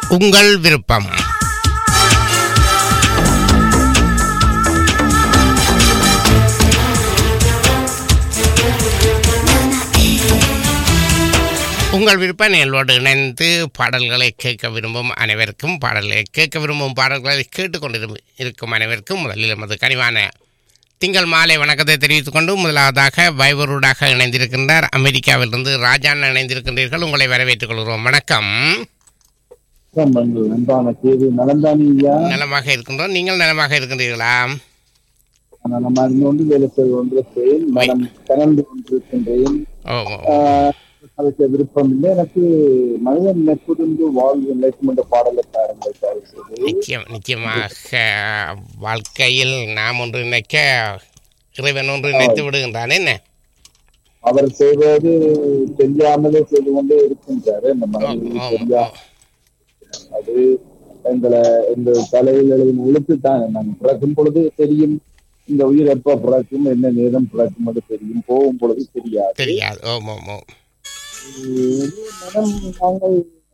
உங்கள் விருப்பம் உங்கள் விருப்ப நிகழ்வோடு இணைந்து பாடல்களை கேட்க விரும்பும் அனைவருக்கும் பாடல்களை கேட்க விரும்பும் பாடல்களை கேட்டுக்கொண்டிருக்கும் இருக்கும் அனைவருக்கும் முதலில் எமது கனிவான திங்கள் மாலை வணக்கத்தை தெரிவித்துக் கொண்டு முதலாவதாக வைபரூடாக இணைந்திருக்கின்றார் அமெரிக்காவிலிருந்து ராஜான் இணைந்திருக்கின்றீர்கள் உங்களை வரவேற்றுக் கொள்கிறோம் வணக்கம் மங்கள் அன்பான கேது நலந்தானி ஐயா நலமாக இருக்கின்றோம் நீங்கள் நலமாக இருக்கின்றீர்களா நம்ம அறிந்து கொண்டு வேலை செய்து கொண்டிருக்கிறேன் மனம் கலந்து கொண்டிருக்கின்றேன் ஓ ஓ. ஆஹ், அதுக்கு விருப்பம் இல்லை எனக்கு மனிதன் நெற்புரிந்து வாழ்வு நிலைக்கும் என்ற பாடலை பாருங்கள் தயவு செய்து நிச்சயம் நிச்சயமாக வாழ்க்கையில் நாம் ஒன்று நினைக்க இறைவன் ஒன்று நினைத்து விடுகின்றான் என்ன அவர் செய்வது தெரியாமலே செய்து கொண்டே இருக்கின்றாரு அந்த ஓ, மனிதன் ஓ, தெரியா ஓ. அது எங்களை எங்கள் தலையில் எழுதும் எழுத்து தான் நாங்கள் பிறக்கும் பொழுது தெரியும் இந்த உயிர் எப்ப பிறக்கும் என்ன நேரம் பிறக்கும் அது தெரியும் போகும் பொழுது தெரியாது தெரியாது ஓம் ஓம் ஓம் மனம் நாங்கள்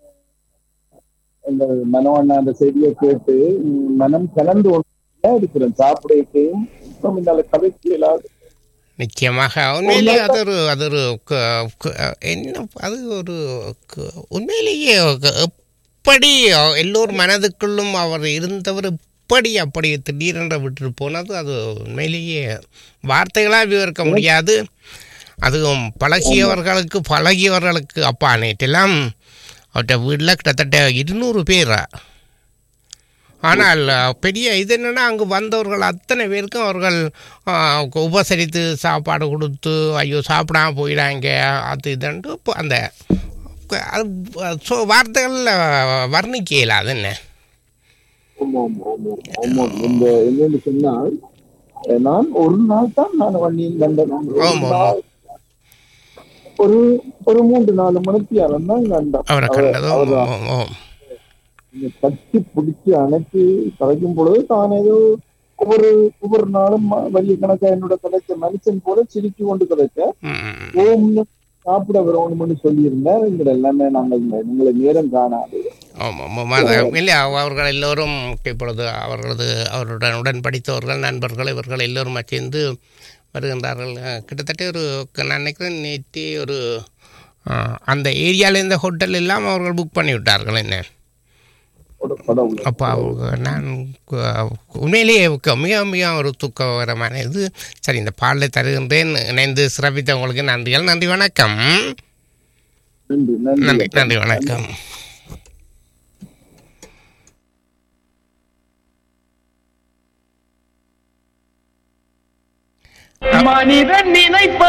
எங்கள் மனோண்ண அந்த செய்தியை கேட்டு உம், மனம் கலந்து கொண்டே இருக்கிறோம் சாப்பிடையும் இப்போ இந்த கதைக்கு இல்லாத நிச்சயமாக உண்மையிலேயே அது ஒரு அது ஒரு க- க- என்ன அது ஒரு க- உண்மையிலேயே க- எப்படி எல்லோர் மனதுக்குள்ளும் அவர் இருந்தவர் எப்படி அப்படி திடீரென்று விட்டு போனது அது உண்மையிலேயே வார்த்தைகளாக விவரிக்க முடியாது அதுவும் பழகியவர்களுக்கு பழகியவர்களுக்கு அப்பா நேற்றெல்லாம் அவர்கிட்ட வீட்டில் கிட்டத்தட்ட இருநூறு பேரா ஆனால் அஹ், பெரிய இது என்னன்னா அங்கு வந்தவர்கள் அத்தனை பேருக்கும் அவர்கள் அஹ், உபசரித்து சாப்பாடு கொடுத்து ஐயோ சாப்பிடாம போயிடாங்க அது இதுன்ட்டு இப்போ அந்த அது ஸோ வார்த்தைகளில் வர்ணிக்க இயலாது என்ன ஆமாம், ஆமாம், ஆமாம். இந்த என்னன்னு சொன்னால் அஹ், நான் ஒரு நாள் தான் நான் வண்டியில் கண்டேன் ஒரு ஆமாம், நாள், ஒரு ஒரு மூன்று நாலு மணிக்கு அவன் தான் கண்டான் அவரை அவர்- கண்டதும் அவர் ஓ, ஓ. இந்த கட்டி பிடிச்சி அணைச்சி கதைக்கும் பொழுது தான் ஏதோ ஒவ்வொரு ஒவ்வொரு நாளும் ம- வலிய கணக்கா என்னோட கதைச்ச மனுஷன் போல சிரிச்சு கொண்டு கதைச்ச ம், ம், ம். ஓம்னு சாப்பிட வரணும்னு சொல்லியிருந்தார் இங்க எல்லாமே நாங்கள் இந்த- உங்களை நேரம் காணாது ஆமாம் ஆமாம் அது இல்லை அவ- அவர்கள் எல்லோரும் இப்பொழுது அவர்களது அவருடன் உடன் படித்தவர்கள் நண்பர்கள் இவர்கள் எல்லோரும் சேர்ந்து வருகின்றார்கள் அஹ், கிட்டத்தட்ட ஒரு க- நான் நினைக்கிறேன் நேற்று ஒரு அஹ், அந்த ஏரியாவில் இருந்த ஹோட்டல் எல்லாம் அவர்கள் புக் பண்ணி விட்டார்கள் என்ன ஒரு கடவுள் அப்போ அவங்க நான் கு- உண்மையிலேயே க- மிக மிக ஒரு தூக்ககரமான இது சரி இந்த பாடலை தருகின்றேன் இணைந்து சிறப்பித்தவங்களுக்கு நன்றிகள் நன்றி வணக்கம் நன்றி நன்றி நன்றி நன்றி வணக்கம் மனிதன் நினைப்ப